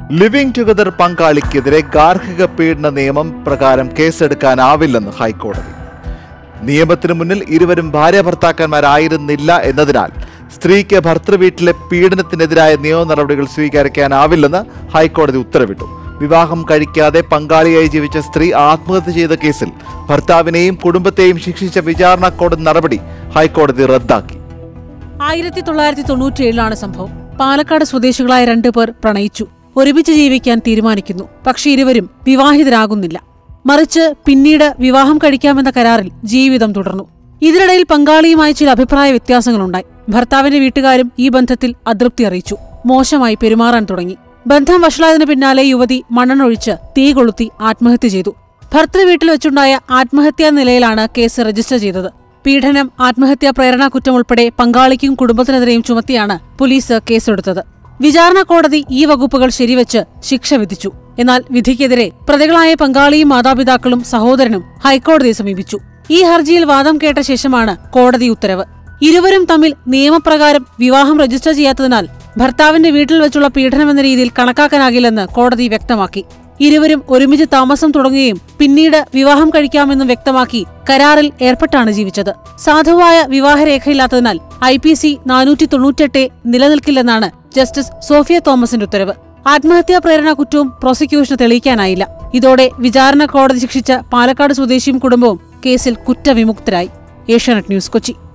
living together പങ്കാളിക്കെതിരെ ഗാർഹിക പീഡന നിയമം പ്രകാരം കേസെടുക്കാനാവില്ലെന്ന് ഹൈക്കോടതി നിയമത്തിന് മുന്നിൽ ഇരുവരും ഭാര്യ ഭർത്താക്കന്മാരായിരുന്നില്ല എന്നതിനാൽ സ്ത്രീക്ക് ഭർത്തൃവീട്ടിലെ പീഡനത്തിനെതിരായ നിയമ നടപടികൾ സ്വീകരിക്കാനാവില്ലെന്ന് ഹൈക്കോടതി ഉത്തരവിട്ടു വിവാഹം കഴിക്കാതെ പങ്കാളിയായി ജീവിച്ച സ്ത്രീ ആത്മഹത്യ ചെയ്ത കേസിൽ ഭർത്താവിനെയും കുടുംബത്തെയും ശിക്ഷിച്ച വിചാരണ കോടതി നടപടി ഹൈക്കോടതി റദ്ദാക്കി ആയിരത്തി തൊള്ളായിരത്തി തൊണ്ണൂറ്റിയേഴിലാണ് സംഭവം പാലക്കാട് സ്വദേശികളായ രണ്ടുപേർ പ്രണയിച്ചു ഒരുമിച്ച് ജീവിക്കാൻ തീരുമാനിക്കുന്നു പക്ഷേ ഇരുവരും വിവാഹിതരാകുന്നില്ല മറിച്ച് പിന്നീട് വിവാഹം കഴിക്കാമെന്ന കരാറിൽ ജീവിതം തുടർന്നു ഇതിനിടയിൽ പങ്കാളിയുമായി ചില അഭിപ്രായ വ്യത്യാസങ്ങളുണ്ടായി ഭർത്താവിന്റെ വീട്ടുകാരും ഈ ബന്ധത്തിൽ അതൃപ്തി അറിയിച്ചു മോശമായി പെരുമാറാൻ തുടങ്ങി ബന്ധം വഷളായതിനു പിന്നാലെ യുവതി മണ്ണെണ്ണൊഴിച്ച് തീ കൊളുത്തി ആത്മഹത്യ ചെയ്തു ഭർത്തൃ വീട്ടിൽ വെച്ചുണ്ടായ ആത്മഹത്യാ നിലയിലാണ് കേസ് രജിസ്റ്റർ ചെയ്തത് പീഡനം ആത്മഹത്യാ പ്രേരണ കുറ്റം ഉൾപ്പെടെ പങ്കാളിക്കും കുടുംബത്തിനെതിരെയും ചുമത്തിയാണ് പോലീസ് കേസെടുത്തത് വിചാരണ കോടതി ഈ വകുപ്പുകൾ ശരിവച്ച് ശിക്ഷ വിധിച്ചു എന്നാൽ വിധിക്കെതിരെ പ്രതികളായ പങ്കാളിയും മാതാപിതാക്കളും സഹോദരനും ഹൈക്കോടതിയെ സമീപിച്ചു ഈ ഹർജിയിൽ വാദം കേട്ട ശേഷമാണ് കോടതി ഉത്തരവ് ഇരുവരും തമ്മിൽ നിയമപ്രകാരം വിവാഹം രജിസ്റ്റർ ചെയ്യാത്തതിനാൽ ഭർത്താവിന്റെ വീട്ടിൽ വെച്ചുള്ള പീഡനമെന്ന രീതിയിൽ കണക്കാക്കാനാകില്ലെന്ന് കോടതി വ്യക്തമാക്കി ഇരുവരും ഒരുമിച്ച് താമസം തുടങ്ങുകയും പിന്നീട് വിവാഹം കഴിക്കാമെന്നും വ്യക്തമാക്കി കരാറിൽ ഏർപ്പെട്ടാണ് ജീവിച്ചത് സാധുവായ വിവാഹരേഖയില്ലാത്തതിനാൽ ഐ പി സി നാനൂറ്റി തൊണ്ണൂറ്റെട്ട് നിലനിൽക്കില്ലെന്നാണ് ജസ്റ്റിസ് സോഫിയ തോമസിന്റെ ഉത്തരവ് ആത്മഹത്യാ പ്രേരണ കുറ്റവും പ്രോസിക്യൂഷന് തെളിയിക്കാനായില്ല ഇതോടെ വിചാരണ കോടതി ശിക്ഷിച്ച പാലക്കാട് സ്വദേശിയും കുടുംബവും കേസിൽ കുറ്റവിമുക്തരായി ഏഷ്യാനെറ്റ് ന്യൂസ് കൊച്ചി